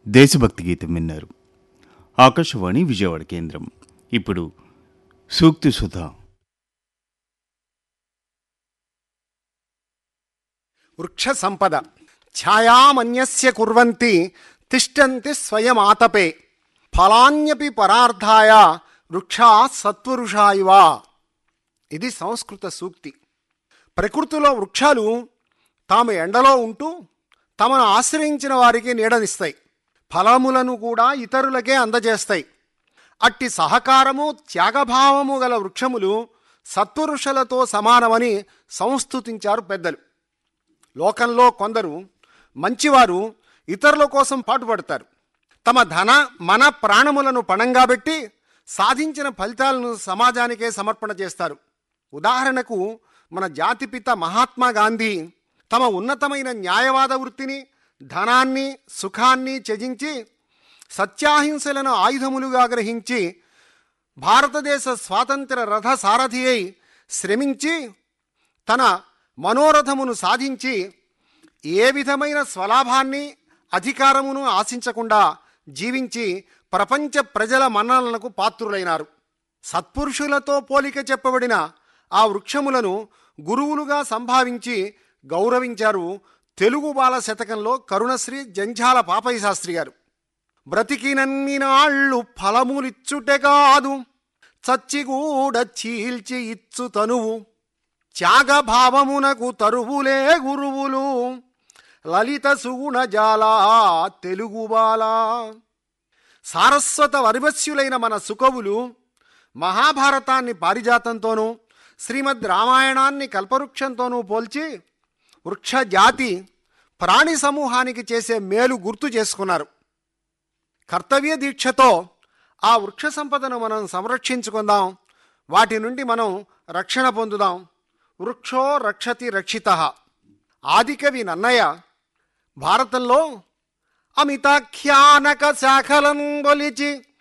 దేశభక్తి గీతం విన్నారు ఆకాశవాణి విజయవాడ కేంద్రం ఇప్పుడు సూక్తి సుధా వృక్ష సంపద ఛాయామన్యస్య కుర్వంతి తిష్టంతి స్వయమాతపే ఫలాన్యపి పరార్థాయ వృక్షా సత్వరుషా ఇవ ఇది సంస్కృత సూక్తి ప్రకృతిలో వృక్షాలు తాము ఎండలో ఉంటూ తమను ఆశ్రయించిన వారికి నీడనిస్తాయి ఫలములను కూడా ఇతరులకే అందజేస్తాయి అట్టి సహకారము త్యాగభావము గల వృక్షములు సత్పురుషులతో సమానమని సంస్తుతించారు పెద్దలు లోకంలో కొందరు మంచివారు ఇతరుల కోసం పాటుపడతారు తమ ధన మన ప్రాణములను పణంగా పెట్టి సాధించిన ఫలితాలను సమాజానికే సమర్పణ చేస్తారు ఉదాహరణకు మన జాతిపిత మహాత్మా గాంధీ తమ ఉన్నతమైన న్యాయవాద వృత్తిని ధనాన్ని సుఖాన్ని త్యజించి సత్యాహింసలను ఆయుధములుగా గ్రహించి భారతదేశ స్వాతంత్ర రథ సారథి అయి శ్రమించి తన మనోరథమును సాధించి ఏ విధమైన స్వలాభాన్ని అధికారమును ఆశించకుండా జీవించి ప్రపంచ ప్రజల మన్ననలకు పాత్రులైనారు సత్పురుషులతో పోలిక చెప్పబడిన ఆ వృక్షములను గురువులుగా సంభావించి గౌరవించారు తెలుగు బాల శతకంలో కరుణశ్రీ జంఝాల పాపయ్య శాస్త్రి గారు బ్రతికినన్ని నాళ్ళు ఫలములిచ్చుటే కాదు చచ్చిగూడ చీల్చి ఇచ్చు తనువు త్యాగభావమునకు తరువులే గురువులు లలిత సుగుణ జాల తెలుగు బాల సారస్వత వరివస్యులైన మన సుకవులు మహాభారతాన్ని పారిజాతంతోనూ శ్రీమద్ రామాయణాన్ని కల్పవృక్షంతోనూ పోల్చి వృక్ష జాతి ప్రాణి సమూహానికి చేసే మేలు గుర్తు చేసుకున్నారు కర్తవ్య దీక్షతో ఆ వృక్ష సంపదను మనం సంరక్షించుకుందాం వాటి నుండి మనం రక్షణ పొందుదాం వృక్షో రక్షతి రక్షిత ఆదికవి నన్నయ్య భారతంలో అమితాఖ్యానక శాఖలను బొలిచి